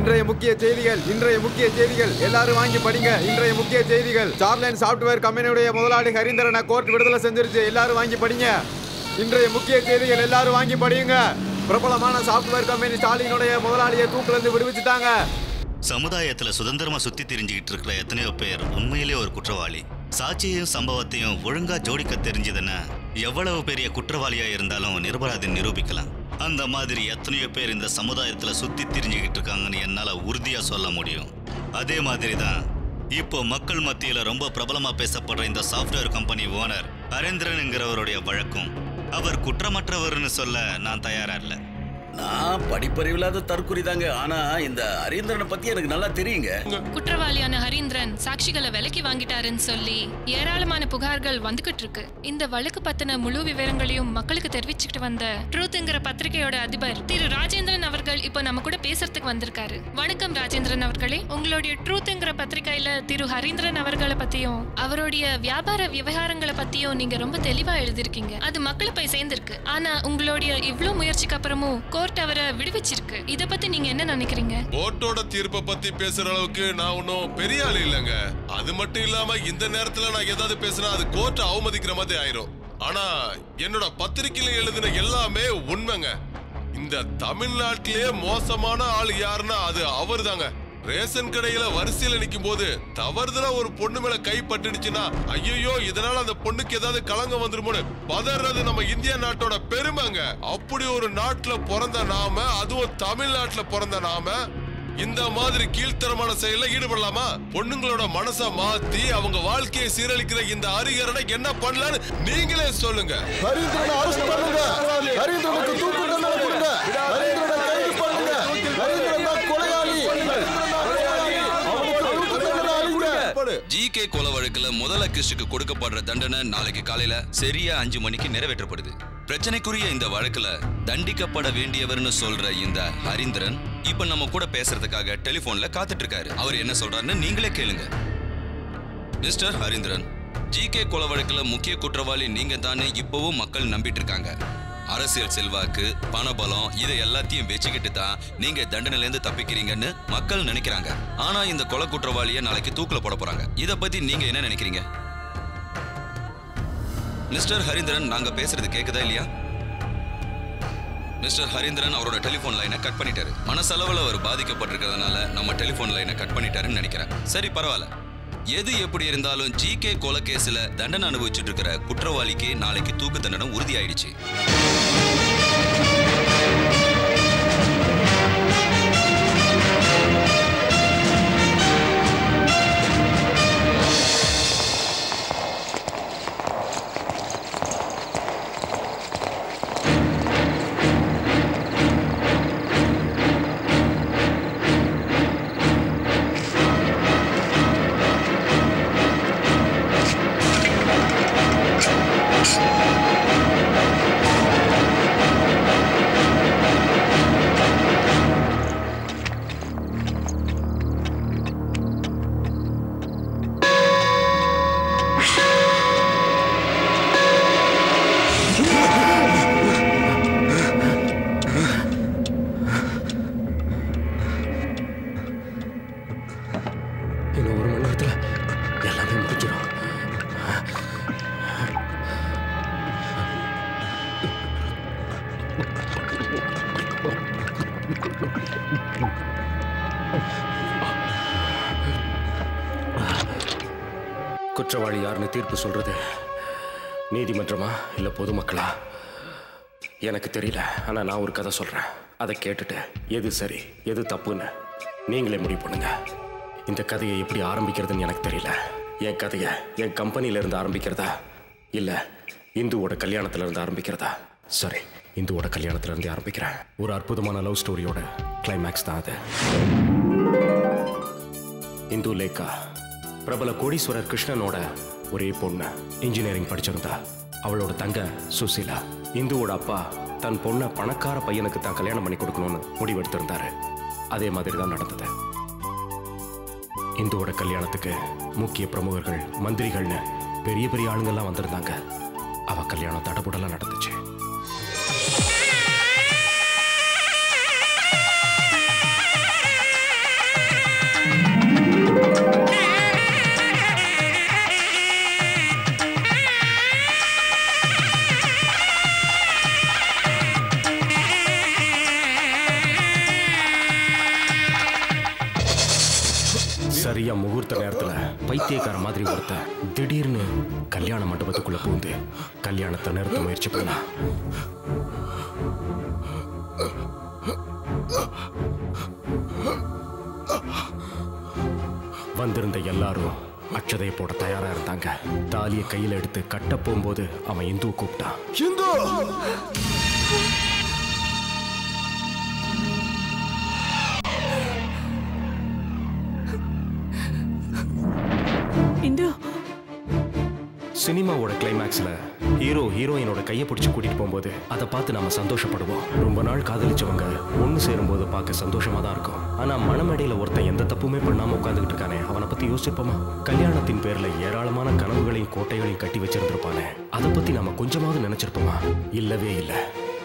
இன்றைய முக்கிய செய்திகள் இன்றைய முக்கிய செய்திகள் எல்லாரும் வாங்கி படிங்க இன்றைய முக்கிய செய்திகள் சார்லைன் சாஃப்ட்வேர் கம்பெனியுடைய முதலாளி ஹரிந்தரனை கோர்ட் விடுதலை செஞ்சிருச்சு எல்லாரும் வாங்கி படிங்க இன்றைய முக்கிய செய்திகள் எல்லாரும் வாங்கி படியுங்க பிரபலமான சாஃப்ட்வேர் கம்பெனி ஸ்டாலினுடைய முதலாளியை தூக்குல இருந்து விடுவிச்சுட்டாங்க சமுதாயத்துல சுதந்திரமா சுத்தி திரிஞ்சுக்கிட்டு இருக்கிற எத்தனையோ பேர் உண்மையிலே ஒரு குற்றவாளி சாட்சியையும் சம்பவத்தையும் ஒழுங்கா ஜோடிக்க தெரிஞ்சதுன்னா எவ்வளவு பெரிய குற்றவாளியா இருந்தாலும் நிரபராதி நிரூபிக்கலாம் அந்த மாதிரி எத்தனையோ பேர் இந்த சமுதாயத்துல சுத்தி திரிஞ்சுக்கிட்டு இருக்காங்கன்னு என்னால உறுதியா சொல்ல முடியும் அதே மாதிரி தான் இப்போ மக்கள் மத்தியில ரொம்ப பிரபலமா பேசப்படுற இந்த சாஃப்ட்வேர் கம்பெனி ஓனர் ஹரேந்திரனுங்கிறவருடைய வழக்கும் அவர் குற்றமற்றவர்னு சொல்ல நான் தயாரா இல்லை நான் படிப்பறிவில்லாத தற்குறி தாங்க ஆனா இந்த ஹரீந்திரனை பத்தி எனக்கு நல்லா தெரியுங்க குற்றவாளியான ஹரீந்திரன் சாட்சிகளை விலைக்கு வாங்கிட்டாருன்னு சொல்லி ஏராளமான புகார்கள் வந்துகிட்டு இருக்கு இந்த வழக்கு பத்தின முழு விவரங்களையும் மக்களுக்கு தெரிவிச்சுக்கிட்டு வந்த ட்ரூத்ங்கிற பத்திரிகையோட அதிபர் திரு ராஜேந்திரன் அவர்கள் இப்போ நம்ம கூட பேசுறதுக்கு வந்திருக்காரு வணக்கம் ராஜேந்திரன் அவர்களே உங்களுடைய ட்ரூத்ங்கிற பத்திரிகையில திரு ஹரீந்திரன் அவர்களை பத்தியும் அவருடைய வியாபார விவகாரங்களை பத்தியும் நீங்க ரொம்ப தெளிவா எழுதிருக்கீங்க அது மக்களை போய் சேர்ந்திருக்கு ஆனா உங்களுடைய இவ்ளோ முயற்சிக்கு அப்புறமும் கோர்ட் அவரை விடுவிச்சிருக்கு இத பத்தி நீங்க என்ன நினைக்கிறீங்க கோர்ட்டோட தீர்ப்பை பத்தி பேசுற அளவுக்கு நான் ஒன்றும் பெரிய ஆள் இல்லைங்க அது மட்டும் இல்லாம இந்த நேரத்துல நான் ஏதாவது பேசினா அது கோர்ட்டை அவமதிக்கிற மாதிரி ஆயிரும் ஆனா என்னோட பத்திரிக்கையில எழுதின எல்லாமே உண்மைங்க இந்த தமிழ்நாட்டிலேயே மோசமான ஆள் யாருன்னா அது அவர்தாங்க ரேஷன் கடையில வரிசையில நிக்கும் போது தவறுதலா ஒரு பொண்ணு மேல கை பட்டுடுச்சுன்னா ஐயோ இதனால அந்த பொண்ணுக்கு ஏதாவது களங்கம் வந்துருமோன்னு பதறது நம்ம இந்திய நாட்டோட பெருமைங்க அப்படி ஒரு நாட்டுல பிறந்த நாம அதுவும் தமிழ்நாட்டுல பிறந்த நாம இந்த மாதிரி கீழ்த்தரமான செயல்ல ஈடுபடலாமா பொண்ணுங்களோட மனச மாத்தி அவங்க வாழ்க்கையை சீரழிக்கிற இந்த அரிகரனை என்ன பண்ணலான்னு நீங்களே சொல்லுங்க ஹரிந்திரனை அரெஸ்ட் பண்ணுங்க ஹரிந்திரனுக்கு தூக்கு தண்டனை கொடுங்க ஹரிந்திரனை கைது பண்ணுங்க ஹரிந்திரன் தான் கொலையாளி அவனுக்கு தூக்கு தண்டனை அளிங்க ஜிகே கொலை வழக்குல முதல் அக்கிஸ்டுக்கு கொடுக்கப்படுற தண்டனை நாளைக்கு காலையில சரியா அஞ்சு மணிக்கு நிறைவேற்றப்படுது பிரச்சனைக்குரிய இந்த வழக்குல தண்டிக்கப்பட வேண்டியவர்னு சொல்ற இந்த ஹரிந்திரன் இப்ப நம்ம கூட பேசுறதுக்காக டெலிபோன்ல காத்துட்டு இருக்காரு அவர் என்ன சொல்றாருன்னு நீங்களே கேளுங்க மிஸ்டர் ஹரிந்திரன் ஜிகே கொலை வழக்குல முக்கிய குற்றவாளி நீங்க தானே இப்பவும் மக்கள் நம்பிட்டு இருக்காங்க அரசியல் செல்வாக்கு பணபலம் இதை எல்லாத்தையும் வச்சுக்கிட்டு தான் நீங்க தண்டனையிலேருந்து தப்பிக்கிறீங்கன்னு மக்கள் நினைக்கிறாங்க ஆனா இந்த கொலை குற்றவாளியை நாளைக்கு தூக்குல போட போறாங்க இத பத்தி நீங்க என்ன நினைக்கிறீங்க மிஸ்டர் ஹரிந்திரன் நாங்க பேசுறது கேக்குதா இல்லையா மிஸ்டர் ஹரிந்திரன் அவரோட டெலிபோன் லைனை கட் பண்ணிட்டாரு மனசளவுல அவர் பாதிக்கப்பட்டிருக்கிறதுனால நம்ம டெலிபோன் லைனை கட் பண்ணிட்டாருன்னு நினைக்கிறேன் சரி பரவாயில்ல எது எப்படி இருந்தாலும் ஜிகே கொலை கேஸ்ல தண்டனை அனுபவிச்சுட்டு இருக்கிற குற்றவாளிக்கு நாளைக்கு தூக்கு தண்டனை உறுதியாயிடுச்சு இன்னும் ஒரு மணி நேரத்துல எல்லாமே முடிஞ்சிடும் குற்றவாளி யாருன்னு தீர்ப்பு சொல்றது நீதிமன்றமா இல்ல பொதுமக்களா எனக்கு தெரியல ஆனா நான் ஒரு கதை சொல்றேன் அதை கேட்டுட்டு எது சரி எது தப்புன்னு நீங்களே முடிவு பண்ணுங்க இந்த கதையை எப்படி ஆரம்பிக்கிறதுன்னு எனக்கு தெரியல என் கதையை என் கம்பெனில இருந்து ஆரம்பிக்கிறதா இல்ல இந்துவோட கல்யாணத்துல இருந்து ஆரம்பிக்கிறதா சரி இந்துவோட கல்யாணத்துல இருந்து ஆரம்பிக்கிறேன் ஒரு அற்புதமான லவ் ஸ்டோரியோட கிளைமேக்ஸ் தான் அது இந்து லேக்கா பிரபல கோடீஸ்வரர் கிருஷ்ணனோட ஒரே பொண்ணு இன்ஜினியரிங் படிச்சிருந்தா அவளோட தங்க சுசீலா இந்துவோட அப்பா தன் பொண்ணை பணக்கார பையனுக்கு தான் கல்யாணம் பண்ணி கொடுக்கணும்னு முடிவெடுத்திருந்தாரு அதே மாதிரி தான் நடந்தது இந்துவோட கல்யாணத்துக்கு முக்கிய பிரமுகர்கள் மந்திரிகள்னு பெரிய பெரிய ஆளுங்கெல்லாம் வந்திருந்தாங்க அவ கல்யாணம் தடபுடலாம் நடந்துச்சு முகூர்த்த நேரத்துல பைத்தியக்கார மாதிரி ஒருத்தன் திடீர்னு கல்யாண மண்டபத்துக்குள்ள பூந்து கல்யாணத்தை நிறுத்த முயற்சி பண்ணா வந்திருந்த எல்லாரும் அட்சதையை போட தயாரா இருந்தாங்க தாலியை கையில எடுத்து கட்ட போகும்போது அவன் இந்து கூப்பிட்டான் ஹிந்து இந்து சினிமாவோட கிளைமேக்ஸ்ல ஹீரோ ஹீரோயினோட கையை பிடிச்சு கூட்டிட்டு போகும்போது அதை பார்த்து நாம சந்தோஷப்படுவோம் ரொம்ப நாள் காதலிச்சவங்க ஒன்று சேரும்போது பார்க்க சந்தோஷமா தான் இருக்கும் ஆனா மனமேடையில ஒருத்தன் எந்த தப்புமே பண்ணாம உட்காந்துக்கிட்டு இருக்கானே அவனை பத்தி யோசிச்சிருப்போமா கல்யாணத்தின் பேர்ல ஏராளமான கனவுகளையும் கோட்டைகளையும் கட்டி வச்சிருந்திருப்பானே அதை பத்தி நாம கொஞ்சமாவது நினைச்சிருப்போமா இல்லவே இல்லை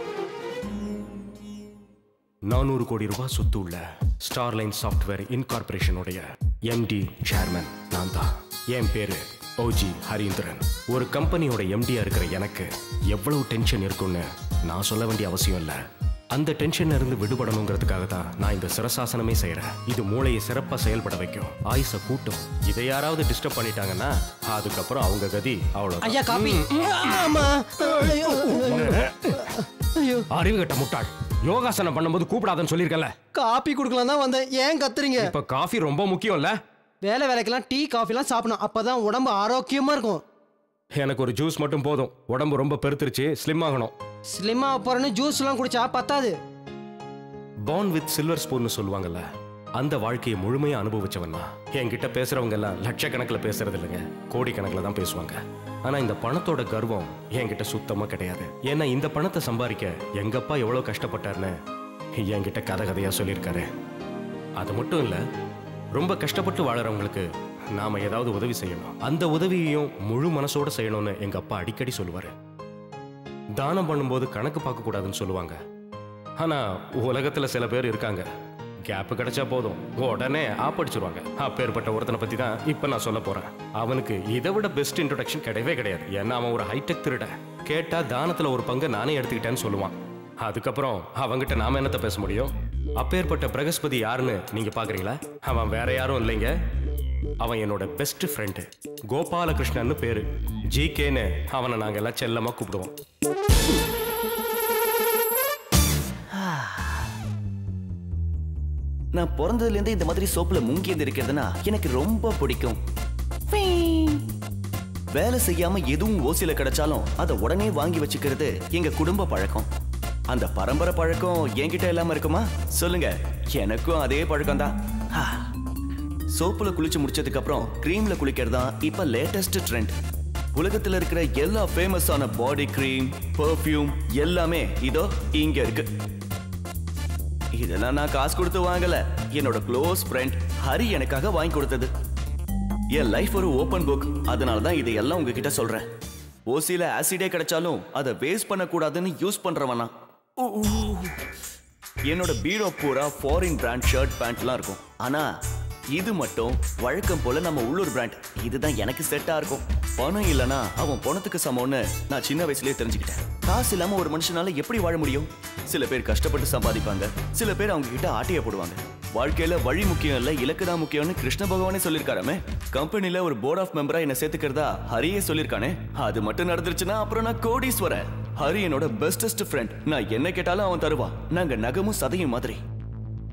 நானூறு கோடி ரூபாய் சொத்து உள்ள ஸ்டார்லைன் சாஃப்ட்வேர் இன்கார்பரேஷனுடைய எம்டி சேர்மன் நான் தான் என் பேரு ஓஜி ஹரீந்திரன் ஒரு கம்பெனியோட எம்டியா இருக்கிற எனக்கு எவ்வளவு டென்ஷன் இருக்கும்னு நான் சொல்ல வேண்டிய அவசியம் இல்லை அந்த டென்ஷன்ல இருந்து விடுபடணுங்கிறதுக்காக தான் நான் இந்த சிரசாசனமே செய்யறேன் இது மூளையை சிறப்பா செயல்பட வைக்கும் ஆயுச கூட்டும் இதை யாராவது டிஸ்டர்ப் பண்ணிட்டாங்கன்னா அதுக்கப்புறம் அவங்க கதி அவ்வளோ ஐயா காபி ஆமா ஐயோ. ஐயோ அறிவு கட்ட முட்டாள் யோகாசனம் பண்ணும்போது கூப்பிடாதன்னு சொல்லியிருக்கல காபி குடுக்கலாம் தான் வந்தேன் ஏன் கத்துறீங்க இப்ப காஃபி ரொம்ப முக்கியம் இல்ல வேலை வேலைக்கெல்லாம் டீ காஃபிலாம் சாப்பிடணும் அப்பதான் உடம்பு ஆரோக்கியமா இருக்கும் எனக்கு ஒரு ஜூஸ் மட்டும் போதும் உடம்பு ரொம்ப பெருத்துருச்சு ஸ்லிம் ஆகணும் ஸ்லிம்மா போறேன்னு ஜூஸ்லாம் குடிச்சா பத்தாது பார்ன் வித் சில்வர் ஸ்பூன்னு சொல்லுவாங்கல்ல அந்த வாழ்க்கையை முழுமையா அனுபவிச்சவன் தான் என்கிட்ட பேசுறவங்க எல்லாம் லட்சக்கணக்கில் பேசுறது இல்லைங்க கோடிக்கணக்கில் தான் பேசுவாங்க ஆனா இந்த பணத்தோட கர்வம் என்கிட்ட சுத்தமா கிடையாது ஏன்னா இந்த பணத்தை சம்பாதிக்க எங்க அப்பா எவ்வளவு கஷ்டப்பட்டாருன்னு என்கிட்ட கதை கதையா சொல்லியிருக்காரு அது மட்டும் இல்ல ரொம்ப கஷ்டப்பட்டு வாழறவங்களுக்கு நாம ஏதாவது உதவி செய்யணும் அந்த உதவியையும் முழு மனசோட செய்யணும்னு எங்க அப்பா அடிக்கடி சொல்லுவாரு தானம் பண்ணும்போது கணக்கு பார்க்க கூடாதுன்னு சொல்லுவாங்க ஆனா உலகத்துல சில பேர் இருக்காங்க கேப் கிடைச்சா போதும் உடனே ஆப்படிச்சிருவாங்க அப்பேற்பட்ட ஒருத்தனை பத்தி தான் இப்ப நான் சொல்ல போறேன் அவனுக்கு இதை விட பெஸ்ட் இன்ட்ரோடக்ஷன் கிடையவே கிடையாது ஏன்னா அவன் ஒரு ஹைடெக் திருட கேட்டா தானத்துல ஒரு பங்கு நானே எடுத்துக்கிட்டேன்னு சொல்லுவான் அதுக்கப்புறம் அவங்கிட்ட நாம என்னத்த பேச முடியும் அப்பேற்பட்ட பிரகஸ்பதி யாருன்னு நீங்க பாக்குறீங்களா அவன் வேற யாரும் இல்லைங்க அவன் என்னோட பெஸ்ட் ஃப்ரெண்டு கோபாலகிருஷ்ணன்னு பேரு ஜி கேன்னு அவனை நாங்க எல்லாம் செல்லமா கூப்பிடுவோம் நான் பிறந்ததுலேருந்து இந்த மாதிரி சோப்புல முங்கி இருக்கிறதுனா எனக்கு ரொம்ப பிடிக்கும் வேலை செய்யாம எதுவும் ஓசில கிடைச்சாலும் அதை உடனே வாங்கி வச்சுக்கிறது எங்க குடும்ப பழக்கம் அந்த பரம்பரை பழக்கம் என்கிட்ட இல்லாம இருக்குமா சொல்லுங்க எனக்கும் அதே பழக்கம் தான் சோப்புல குளிச்சு முடிச்சதுக்கு அப்புறம் கிரீம்ல குளிக்கிறது தான் இப்ப லேட்டஸ்ட் ட்ரெண்ட் உலகத்துல இருக்கிற எல்லா ஃபேமஸான பாடி கிரீம் பெர்ஃப்யூம் எல்லாமே இதோ இங்க இருக்கு இதெல்லாம் நான் காசு கொடுத்து வாங்கல என்னோட க்ளோஸ் ஃப்ரெண்ட் ஹரி எனக்காக வாங்கி கொடுத்தது என் லைஃப் ஒரு ஓப்பன் புக் அதனால தான் இதையெல்லாம் உங்ககிட்ட சொல்றேன் ஓசியில ஆசிடே கிடைச்சாலும் அதை வேஸ்ட் பண்ணக்கூடாதுன்னு யூஸ் பண்றவனா ஊ, ஊ. என்னோட பீரோ பூரா ஃபாரின் பிராண்ட் ஷர்ட் பேண்ட்லாம் இருக்கும் ஆனா இது மட்டும் வழக்கம் போல நம்ம உள்ளூர் பிராண்ட் இதுதான் எனக்கு செட்டா இருக்கும் பணம் இல்லனா அவன் பணத்துக்கு சமம்னு நான் சின்ன வயசுலயே தெரிஞ்சுக்கிட்டேன் காசு இல்லாம ஒரு மனுஷனால எப்படி வாழ முடியும் சில பேர் கஷ்டப்பட்டு சம்பாதிப்பாங்க சில பேர் அவங்க கிட்ட ஆட்டைய போடுவாங்க வாழ்க்கையில வழி முக்கியம் இல்ல இலக்கு தான் முக்கியம்னு கிருஷ்ண பகவானே சொல்லிருக்காராமே கம்பெனில ஒரு போர்ட் ஆஃப் மெம்பரா என்ன சேர்த்துக்கிறதா ஹரியே சொல்லிருக்கானே அது மட்டும் நடந்துருச்சுன்னா அப்புறம் நான் கோடீஸ்வரன் ஹரி என்னோட பெஸ்டஸ்ட் ஃப்ரெண்ட் நான் என்ன கேட்டாலும் அவன் தருவான் நாங்க நகமும் சதையும் மாதிரி